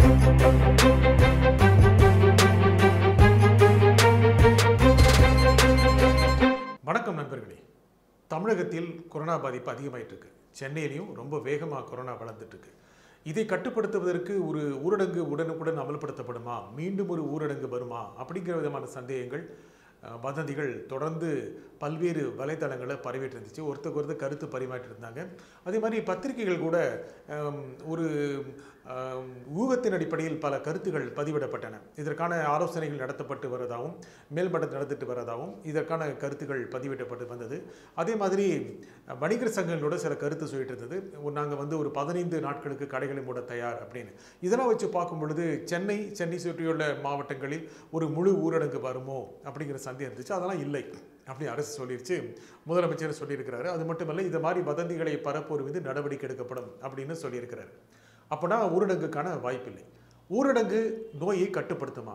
வணக்கம் நண்பர்களே தமிழகத்தில் கொரோனா பாதிப்பு அதிகமாயிட்டு இருக்கு சென்னையிலையும் ரொம்ப வேகமாக கொரோனா வளர்ந்துட்டு இருக்கு இதை கட்டுப்படுத்துவதற்கு ஒரு ஊரடங்கு உடனுக்குடன் அமல்படுத்தப்படுமா மீண்டும் ஒரு ஊரடங்கு வருமா அப்படிங்கிற விதமான சந்தேகங்கள் அஹ், வதந்திகள் தொடர்ந்து பல்வேறு வலைத்தளங்களை பரவிட்டு இருந்துச்சு ஒருத்தருக்கு ஒருத்தர் கருத்து பரிமாற்றி இருந்தாங்க அதே மாதிரி பத்திரிகைகள் கூட அம், ஒரு அம், ஊகத்தின் அடிப்படையில் பல கருத்துகள் பதிவிடப்பட்டன இதற்கான ஆலோசனைகள் நடத்தப்பட்டு வரதாகவும் மேல்மட்டத்தில் நடந்துட்டு வரதாகவும் இதற்கான கருத்துகள் பதிவிடப்பட்டு வந்தது அதே மாதிரி அஹ், வணிகர் சங்கங்களோட சில கருத்து சொல்லிட்டு இருந்தது நாங்கள் வந்து ஒரு பதினைந்து நாட்களுக்கு கடைகளை மூட தயார் அப்படின்னு இதெல்லாம் வச்சு பார்க்கும் பொழுது சென்னை சென்னை சுற்றியுள்ள மாவட்டங்களில் ஒரு முழு ஊரடங்கு வருமோ அப்படிங்கிற சந்தேகம் இருந்துச்சு அதெல்லாம் இல்லை அப்படி அரசு சொல்லிருச்சு முதலமைச்சர் சொல்லியிருக்கிறாரு அது மட்டுமல்ல இது மாதிரி வதந்திகளை பரப்புவோர் மீது நடவடிக்கை எடுக்கப்படும் அப்படின்னு சொல்லியிருக்கிறாரு அப்போனா ஊரடங்குக்கான வாய்ப்பில்லை ஊரடங்கு நோயை கட்டுப்படுத்துமா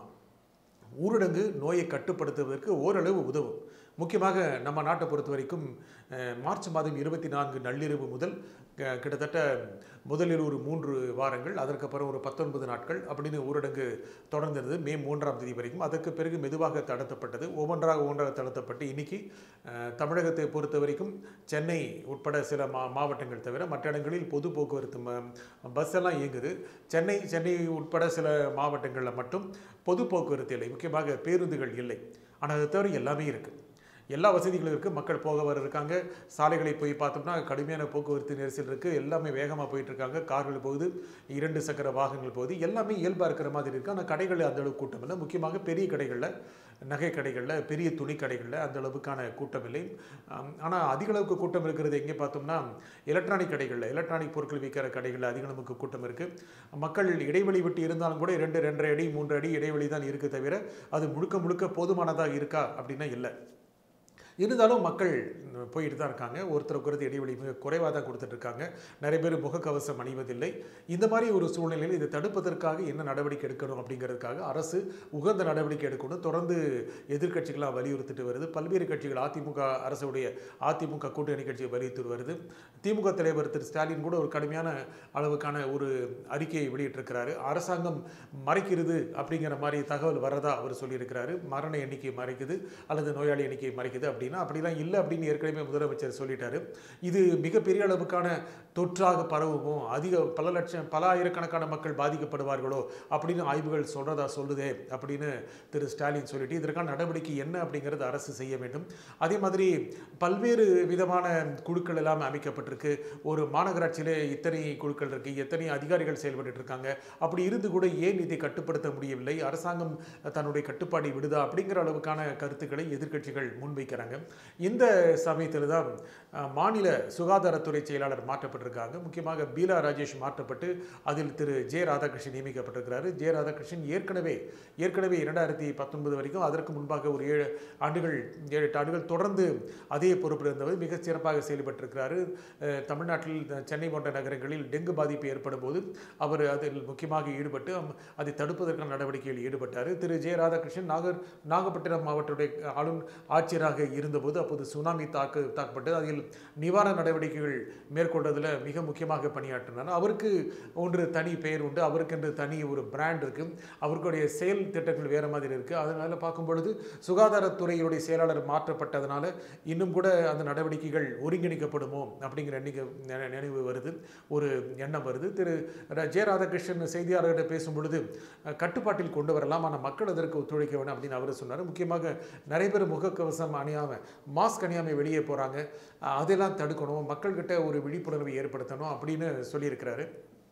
ஊரடங்கு நோயை கட்டுப்படுத்துவதற்கு ஓரளவு உதவும் முக்கியமாக நம்ம நாட்டை பொறுத்த வரைக்கும் அஹ், மார்ச் மாதம் இருபத்தி நான்கு நள்ளிரவு முதல் அஹ், கிட்டத்தட்ட முதலில் ஒரு மூன்று வாரங்கள் அதற்கப்புறம் ஒரு பத்தொன்பது நாட்கள் அப்படின்னு ஊரடங்கு தொடர்ந்திருந்தது மே மூன்றாம் தேதி வரைக்கும் அதற்கு பிறகு மெதுவாக தளர்த்தப்பட்டது ஒவ்வொன்றாக ஒவ்வொன்றாக தளர்த்தப்பட்டு இன்னைக்கு அஹ், தமிழகத்தை பொறுத்த வரைக்கும் சென்னை உட்பட சில மா மாவட்டங்கள் தவிர மற்ற இடங்களில் பொது போக்குவரத்து ம- பஸ் எல்லாம் இயங்குது சென்னை சென்னை உட்பட சில மாவட்டங்களில் மட்டும் பொது போக்குவரத்து இல்லை முக்கியமாக பேருந்துகள் இல்லை ஆனால் அதை தவிர எல்லாமே இருக்குது எல்லா வசதிகளும் இருக்குது மக்கள் போக வர இருக்காங்க சாலைகளை போய் பார்த்தோம்னா கடுமையான போக்குவரத்து நெரிசல் இருக்குது எல்லாமே வேகமாக போயிட்டு இருக்காங்க கார்கள் போகுது இரண்டு சக்கர வாகனங்கள் போகுது எல்லாமே இயல்பாக இருக்கிற மாதிரி இருக்குது ஆனால் கடைகளில் அந்த அளவுக்கு கூட்டம் இல்லை முக்கியமாக பெரிய கடைகளில் நகை கடைகளில் பெரிய துணி கடைகளில் அந்த அளவுக்கான கூட்டம் இல்லை ஆனால் அதிக அளவுக்கு கூட்டம் இருக்கிறது எங்கே பார்த்தோம்னா எலக்ட்ரானிக் கடைகளில் எலக்ட்ரானிக் பொருட்கள் விற்கிற கடைகளில் அதிக அளவுக்கு கூட்டம் இருக்குது மக்கள் இடைவெளி விட்டு இருந்தாலும் கூட ரெண்டு ரெண்டரை அடி மூன்று அடி இடைவெளி தான் இருக்குது தவிர அது முழுக்க முழுக்க போதுமானதாக இருக்கா அப்படின்னா இல்லை இருந்தாலும் மக்கள் போயிட்டு தான் இருக்காங்க ஒருத்தருக்கு ஒருத்தர் இடைவெளி மிக குறைவாக தான் கொடுத்துட்டு இருக்காங்க நிறைய பேர் முகக்கவசம் அணிவதில்லை இந்த மாதிரி ஒரு சூழ்நிலையில் இதை தடுப்பதற்காக என்ன நடவடிக்கை எடுக்கணும் அப்படிங்கிறதுக்காக அரசு உகந்த நடவடிக்கை எடுக்கணும் தொடர்ந்து எதிர்க்கட்சிகளாக வலியுறுத்திட்டு வருது பல்வேறு கட்சிகள் அதிமுக அரசுடைய அதிமுக கூட்டணி கட்சி வலியுறுத்தி வருது திமுக தலைவர் திரு ஸ்டாலின் கூட ஒரு கடுமையான அளவுக்கான ஒரு அறிக்கையை வெளியிட்டிருக்கிறாரு அரசாங்கம் மறைக்கிறது அப்படிங்கிற மாதிரி தகவல் வரதா அவர் சொல்லியிருக்கிறாரு மரண எண்ணிக்கை மறைக்குது அல்லது நோயாளி எண்ணிக்கை மறைக்குது அப்படின்னா அப்படிலாம் இல்லை அப்படின்னு ஏற்கனவே முதலமைச்சர் சொல்லிட்டாரு இது மிகப்பெரிய அளவுக்கான தொற்றாக பரவுமோ அதிக பல லட்சம் பல ஆயிரக்கணக்கான மக்கள் பாதிக்கப்படுவார்களோ அப்படின்னு ஆய்வுகள் சொல்றதா சொல்லுதே அப்படின்னு திரு ஸ்டாலின் சொல்லிட்டு இதற்கான நடவடிக்கை என்ன அப்படிங்கிறது அரசு செய்ய வேண்டும் அதே மாதிரி பல்வேறு விதமான குழுக்கள் எல்லாம் அமைக்கப்பட்டிருக்கு ஒரு மாநகராட்சியிலே இத்தனை குழுக்கள் இருக்கு எத்தனை அதிகாரிகள் செயல்பட்டு இருக்காங்க அப்படி இருந்து கூட ஏன் இதை கட்டுப்படுத்த முடியவில்லை அரசாங்கம் தன்னுடைய கட்டுப்பாடை விடுதா அப்படிங்கிற அளவுக்கான கருத்துக்களை எதிர்க்கட்சிகள் முன்வைக்கிறாங்க இந்த சமயத்தில் தான் அஹ், மாநில சுகாதாரத்துறை செயலாளர் மாற்றப்பட்டிருக்காங்க முக்கியமாக பீலா ராஜேஷ் மாற்றப்பட்டு அதில் திரு ஜே ராதாகிருஷ்ணன் நியமிக்கப்பட்டிருக்கிறாரு ஜே ராதாகிருஷ்ணன் ஏற்கனவே ஏற்கனவே இரண்டாயிரத்தி பத்தொன்பது வரைக்கும் அதற்கு முன்பாக ஒரு ஏழு ஆண்டுகள் ஏழு எட்டு ஆண்டுகள் தொடர்ந்து அதே பொறுப்பில் இருந்தவர் மிக சிறப்பாக செயல்பட்டிருக்கிறாரு அஹ், தமிழ்நாட்டில் இந்த சென்னை போன்ற நகரங்களில் டெங்கு பாதிப்பு ஏற்படும் போது அவர் அதில் முக்கியமாக ஈடுபட்டு அம்- அதை தடுப்பதற்கான நடவடிக்கையில் ஈடுபட்டார் திரு ஜெய ராதாகிருஷ்ணன் நாகர் நாகப்பட்டினம் மாவட்டத்துடைய ஆளும் ஆட்சியராக இருந்தபோது அப்போது சுனாமி தாக்கு தாக்கப்பட்டு அதில் நிவாரண நடவடிக்கைகள் மேற்கொண்டதில் மிக முக்கியமாக பணியாற்றினார் அவருக்கு ஒன்று தனி பெயர் உண்டு அவருக்கென்று தனி ஒரு பிராண்ட் இருக்கு அவருடைய செயல் திட்டங்கள் வேற மாதிரி இருக்கு அதனால பார்க்கும் பொழுது சுகாதாரத்துறையுடைய செயலாளர் மாற்றப்பட்டதனால இன்னும் கூட அந்த நடவடிக்கைகள் ஒருங்கிணைக்கப்படுமோ அப்படிங்கிற எண்ணிக்கை நினை- நினைவு வருது ஒரு எண்ணம் வருது திரு ர- ஜெய ராதாகிருஷ்ணன் செய்தியாளர்கிட்ட பேசும் பொழுது அஹ், கட்டுப்பாட்டில் கொண்டு வரலாம் ஆனால் மக்கள் அதற்கு ஒத்துழைக்க வேணும் அப்படின்னு அவர் சொன்னார் முக்கியமாக நிறைய பேர் முகக்கவசம் அணியாமல் மாஸ்க் அணியாமல் வெளியே போகிறாங்க அதெல்லாம் தடுக்கணும் மக்கள்கிட்ட ஒரு விழிப்புணர்வை ஏற்படுத்தணும் அப்படின்னு சொல்லியிருக்கிறாரு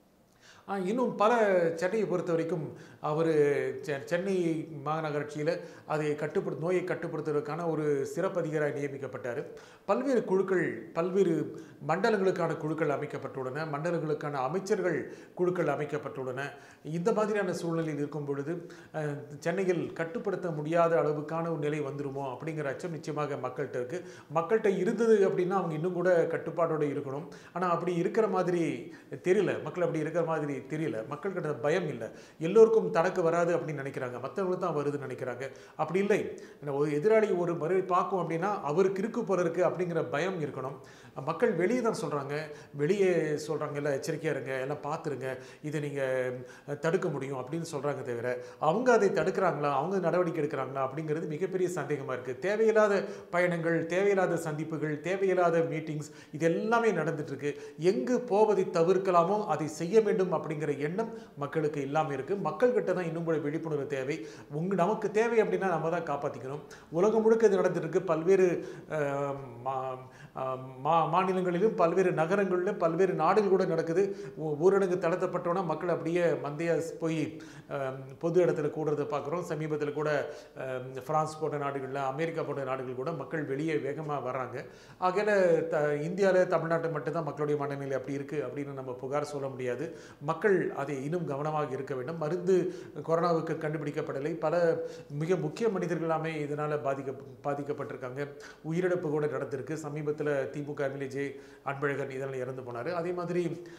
ஆ, இன்னும் பல சென்னையை பொறுத்த வரைக்கும் அவர் சென்னை மாநகராட்சியில் அதை கட்டுப்படுத்த நோயை கட்டுப்படுத்துவதற்கான ஒரு சிறப்பு அதிகாரி நியமிக்கப்பட்டார் பல்வேறு குழுக்கள் பல்வேறு மண்டலங்களுக்கான குழுக்கள் அமைக்கப்பட்டுள்ளன மண்டலங்களுக்கான அமைச்சர்கள் குழுக்கள் அமைக்கப்பட்டுள்ளன இந்த மாதிரியான சூழ்நிலையில் இருக்கும் பொழுது அஹ், சென்னையில் கட்டுப்படுத்த முடியாத அளவுக்கான ஒரு நிலை வந்துருமோ அப்படிங்கிற அச்சம் நிச்சயமாக மக்கள்கிட்ட இருக்கு மக்கள்கிட்ட இருந்தது அப்படின்னா அவங்க இன்னும் கூட கட்டுப்பாடோடு இருக்கணும் ஆனால் அப்படி இருக்கிற மாதிரி தெரியல மக்கள் அப்படி இருக்கிற மாதிரி மாதிரி தெரியல மக்கள்கிட்ட பயம் இல்லை எல்லோருக்கும் தனக்கு வராது அப்படின்னு நினைக்கிறாங்க மற்றவங்களுக்கு தான் வருதுன்னு நினைக்கிறாங்க அப்படி இல்லை என்ன ஒரு எதிராளி ஒரு முறை பார்க்கும் அப்படின்னா அவருக்கு இருக்கு போல இருக்கு அப்படிங்கிற பயம் இருக்கணும் மக்கள் வெளியே தான் சொல்கிறாங்க வெளியே சொல்கிறாங்க எல்லாம் எச்சரிக்கையாக இருங்க எல்லாம் பார்த்துருங்க இதை நீங்கள் தடுக்க முடியும் அப்படின்னு சொல்கிறாங்க தவிர அவங்க அதை தடுக்கிறாங்களா அவங்க நடவடிக்கை எடுக்கிறாங்களா அப்படிங்கிறது மிகப்பெரிய சந்தேகமாக இருக்குது தேவையில்லாத பயணங்கள் தேவையில்லாத சந்திப்புகள் தேவையில்லாத மீட்டிங்ஸ் இது எல்லாமே நடந்துட்டு இருக்கு எங்கு போவதை தவிர்க்கலாமோ அதை செய்ய வேண்டும் அப்படிங்கிற எண்ணம் மக்களுக்கு இல்லாமல் இருக்குது மக்கள்கிட்ட தான் இன்னும் கூட விழிப்புணர்வு தேவை உங்க நமக்கு தேவை அப்படின்னா நம்ம தான் காப்பாற்றிக்கணும் உலகம் முழுக்க இது நடந்துட்டு இருக்கு பல்வேறு அஹ், மா- அஹ், மா மாநிலங்களிலும் பல்வேறு நகரங்களிலும் பல்வேறு நாடுகள் கூட நடக்குது ஊ- ஊரடங்கு தளர்த்தப்பட்டோன்னா மக்கள் அப்படியே மந்தையா போய் அஹ், பொது இடத்துல கூடுறதை பார்க்குறோம் சமீபத்தில் கூட அஹ், பிரான்ஸ் போன்ற நாடுகளில் அமெரிக்கா போன்ற நாடுகள் கூட மக்கள் வெளியே வேகமாக வர்றாங்க ஆகையில த இந்தியாவில் தமிழ்நாட்டு மட்டும்தான் மக்களுடைய மனநிலை அப்படி இருக்குது அப்படின்னு நம்ம புகார் சொல்ல முடியாது மக்கள் அதை இன்னும் கவனமாக இருக்க வேண்டும் மருந்து கொரோனாவுக்கு கண்டுபிடிக்கப்படலை பல மிக முக்கிய மனிதர்கள் எல்லாமே இதனால் பாதிக்க பாதிக்கப்பட்டிருக்காங்க உயிரிழப்பு கூட நடந்திருக்கு சமீபத்தில் திமுக எம்எல்ஏ ஜே அன்பழகன் இதனால் இறந்து போனார் அதே மாதிரி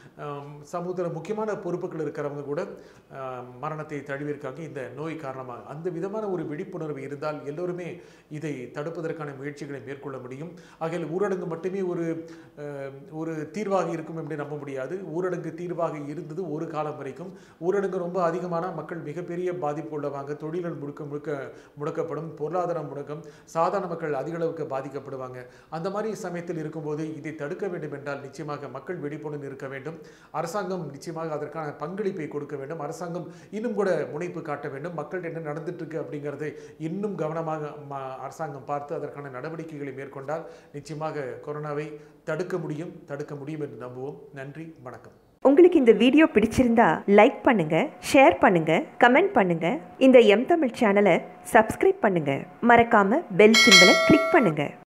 சமூகத்தில் முக்கியமான பொறுப்புகள் இருக்கிறவங்க கூட ஆம், மரணத்தை தழுவியிருக்காங்க இந்த நோய் காரணமாக அந்த விதமான ஒரு விழிப்புணர்வு இருந்தால் எல்லோருமே இதை தடுப்பதற்கான முயற்சிகளை மேற்கொள்ள முடியும் ஆகையால் ஊரடங்கு மட்டுமே ஒரு அஹ், ஒரு தீர்வாக இருக்கும் என்று நம்ப முடியாது ஊரடங்கு தீர்வாக இருந்தது ஒரு காலம் வரைக்கும் ஊரடங்கு ரொம்ப அதிகமான மக்கள் மிகப்பெரிய பாதிப்பு உள்ளவாங்க தொழில்கள் முழுக்க முழுக்க முடக்கப்படும் பொருளாதாரம் முடக்கம் சாதாரண மக்கள் அதிக அளவுக்கு பாதிக்கப்படுவாங்க அந்த மாதிரி சமயத்தில் இருக்கும்போது இதை தடுக்க வேண்டும் என்றால் நிச்சயமாக மக்கள் விழிப்புணர்வு இருக்க வேண்டும் அரசாங்கம் நிச்சயமாக அதற்கான பங்களிப்பை கொடுக்க வேண்டும் அரசாங்கம் இன்னும் கூட முனைப்பு காட்ட வேண்டும் மக்கள் என்ன நடந்துட்டு இருக்கு அப்படிங்கிறதை இன்னும் கவனமாக ம- அரசாங்கம் பார்த்து அதற்கான நடவடிக்கைகளை மேற்கொண்டால் நிச்சயமாக கொரோனாவை தடுக்க முடியும் தடுக்க முடியும் என்று நம்புவோம் நன்றி வணக்கம் உங்களுக்கு இந்த வீடியோ பிடிச்சிருந்தா லைக் பண்ணுங்க ஷேர் பண்ணுங்க கமெண்ட் பண்ணுங்க இந்த எம் தமிழ் சேனலை சப்ஸ்கிரைப் பண்ணுங்க மறக்காம பெல் சிம்பலை கிளிக் பண்ணுங்க